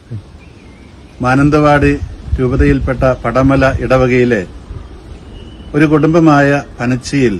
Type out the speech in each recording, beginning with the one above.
മാനന്തവാടി രൂപതയിൽപ്പെട്ട പടമല ഇടവകയിലെ ഒരു കുടുംബമായ പനച്ചിയിൽ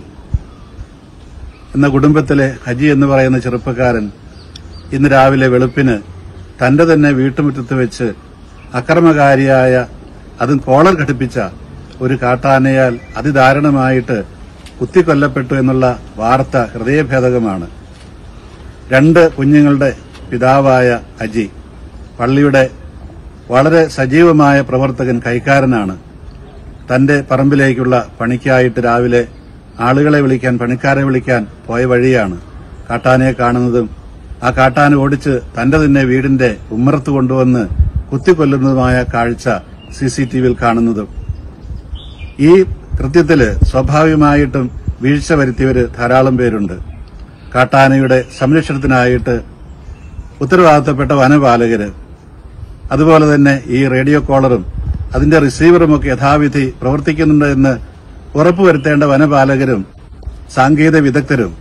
എന്ന കുടുംബത്തിലെ ഹജി എന്ന് പറയുന്ന ചെറുപ്പക്കാരൻ ഇന്ന് രാവിലെ വെളുപ്പിന് തന്റെ തന്നെ വീട്ടുമുറ്റത്ത് വെച്ച് അക്രമകാരിയായ അതും കോളർ ഘടിപ്പിച്ച ഒരു കാട്ടാനയാൽ അതിദാരുണമായിട്ട് കുത്തിക്കൊല്ലപ്പെട്ടു എന്നുള്ള വാർത്ത ഹൃദയഭേദകമാണ് രണ്ട് കുഞ്ഞുങ്ങളുടെ പിതാവായ അജി പള്ളിയുടെ വളരെ സജീവമായ പ്രവർത്തകൻ കൈക്കാരനാണ് തന്റെ പറമ്പിലേക്കുള്ള പണിക്കായിട്ട് രാവിലെ ആളുകളെ വിളിക്കാൻ പണിക്കാരെ വിളിക്കാൻ പോയ വഴിയാണ് കാട്ടാനയെ കാണുന്നതും ആ കാട്ടാന ഓടിച്ച് തന്റെ തന്നെ വീടിന്റെ ഉമ്മറത്ത് കൊണ്ടുവന്ന് കുത്തിക്കൊല്ലുന്നതുമായ കാഴ്ച സി സി ടി വിയിൽ കാണുന്നതും ഈ കൃത്യത്തില് സ്വാഭാവികമായിട്ടും വീഴ്ച വരുത്തിയവര് ധാരാളം പേരുണ്ട് കാട്ടാനയുടെ സംരക്ഷണത്തിനായിട്ട് ഉത്തരവാദിത്തപ്പെട്ട വനപാലകര് അതുപോലെ തന്നെ ഈ റേഡിയോ കോളറും അതിന്റെ റിസീവറുമൊക്കെ യഥാവിധി പ്രവർത്തിക്കുന്നുണ്ട് എന്ന് ഉറപ്പുവരുത്തേണ്ട വനപാലകരും സാങ്കേതിക വിദഗ്ധരും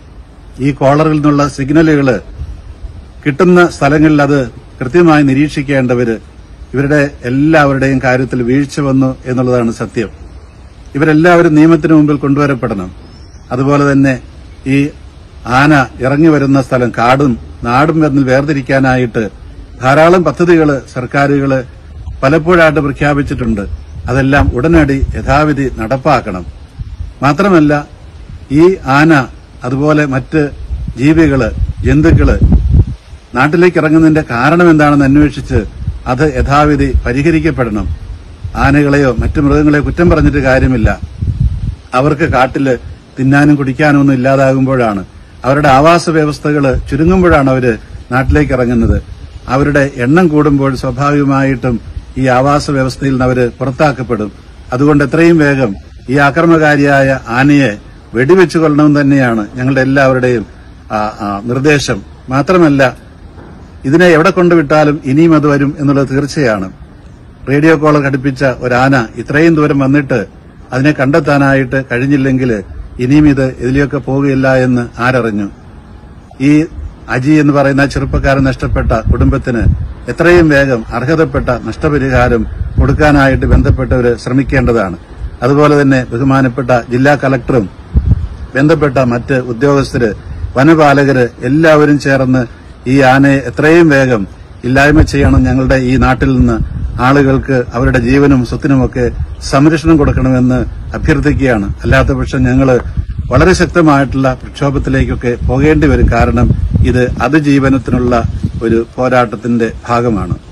ഈ കോളറിൽ നിന്നുള്ള സിഗ്നലുകൾ കിട്ടുന്ന സ്ഥലങ്ങളിൽ അത് കൃത്യമായി നിരീക്ഷിക്കേണ്ടവര് ഇവരുടെ എല്ലാവരുടെയും കാര്യത്തിൽ വീഴ്ച വന്നു എന്നുള്ളതാണ് സത്യം ഇവരെല്ലാവരും നിയമത്തിന് മുമ്പിൽ കൊണ്ടുവരപ്പെടണം അതുപോലെ തന്നെ ഈ ആന ഇറങ്ങി വരുന്ന സ്ഥലം കാടും നാടും എന്ന് വേർതിരിക്കാനായിട്ട് ധാരാളം പദ്ധതികൾ സർക്കാരുകൾ പലപ്പോഴായിട്ട് പ്രഖ്യാപിച്ചിട്ടുണ്ട് അതെല്ലാം ഉടനടി യഥാവിധി നടപ്പാക്കണം മാത്രമല്ല ഈ ആന അതുപോലെ മറ്റ് ജീവികള് ജന്തുക്കള് നാട്ടിലേക്ക് ഇറങ്ങുന്നതിന്റെ കാരണം എന്താണെന്ന് അന്വേഷിച്ച് അത് യഥാവിധി പരിഹരിക്കപ്പെടണം ആനകളെയോ മറ്റു മൃഗങ്ങളെയോ കുറ്റം പറഞ്ഞിട്ട് കാര്യമില്ല അവർക്ക് കാട്ടില് തിന്നാനും കുടിക്കാനും ഒന്നും ഇല്ലാതാകുമ്പോഴാണ് അവരുടെ ആവാസ വ്യവസ്ഥകൾ ചുരുങ്ങുമ്പോഴാണ് അവര് നാട്ടിലേക്ക് ഇറങ്ങുന്നത് അവരുടെ എണ്ണം കൂടുമ്പോൾ സ്വാഭാവികമായിട്ടും ഈ ആവാസ വ്യവസ്ഥയിൽ നിന്ന് അവര് പുറത്താക്കപ്പെടും അതുകൊണ്ട് എത്രയും വേഗം ഈ ആക്രമകാരിയായ ആനയെ വെടിവെച്ചു കൊല്ലണമെന്ന് തന്നെയാണ് ഞങ്ങളുടെ എല്ലാവരുടെയും ആ, ആ, നിർദ്ദേശം മാത്രമല്ല ഇതിനെ എവിടെ കൊണ്ടുവിട്ടാലും ഇനിയും അത് വരും എന്നുള്ളത് തീർച്ചയാണ് റേഡിയോ കോളർ ഘടിപ്പിച്ച ഒരാന ഇത്രയും ദൂരം വന്നിട്ട് അതിനെ കണ്ടെത്താനായിട്ട് കഴിഞ്ഞില്ലെങ്കിൽ ഇനിയും ഇത് ഇതിലേക്ക് പോകുകയില്ല എന്ന് ആരറിഞ്ഞു ഈ അജി എന്ന് പറയുന്ന ചെറുപ്പക്കാരൻ നഷ്ടപ്പെട്ട കുടുംബത്തിന് എത്രയും വേഗം അർഹതപ്പെട്ട നഷ്ടപരിഹാരം കൊടുക്കാനായിട്ട് ബന്ധപ്പെട്ടവർ ശ്രമിക്കേണ്ടതാണ് അതുപോലെ തന്നെ ബഹുമാനപ്പെട്ട ജില്ലാ കളക്ടറും ബന്ധപ്പെട്ട മറ്റ് ഉദ്യോഗസ്ഥര് വനപാലകര് എല്ലാവരും ചേർന്ന് ഈ ആനയെ എത്രയും വേഗം ഇല്ലായ്മ ചെയ്യണം ഞങ്ങളുടെ ഈ നാട്ടിൽ നിന്ന് ആളുകൾക്ക് അവരുടെ ജീവനും സ്വത്തിനുമൊക്കെ സംരക്ഷണം കൊടുക്കണമെന്ന് അഭ്യർത്ഥിക്കുകയാണ് അല്ലാത്ത പക്ഷം ഞങ്ങള് വളരെ ശക്തമായിട്ടുള്ള പ്രക്ഷോഭത്തിലേക്കൊക്കെ പോകേണ്ടി വരും കാരണം ഇത് അതിജീവനത്തിനുള്ള ഒരു പോരാട്ടത്തിന്റെ ഭാഗമാണ്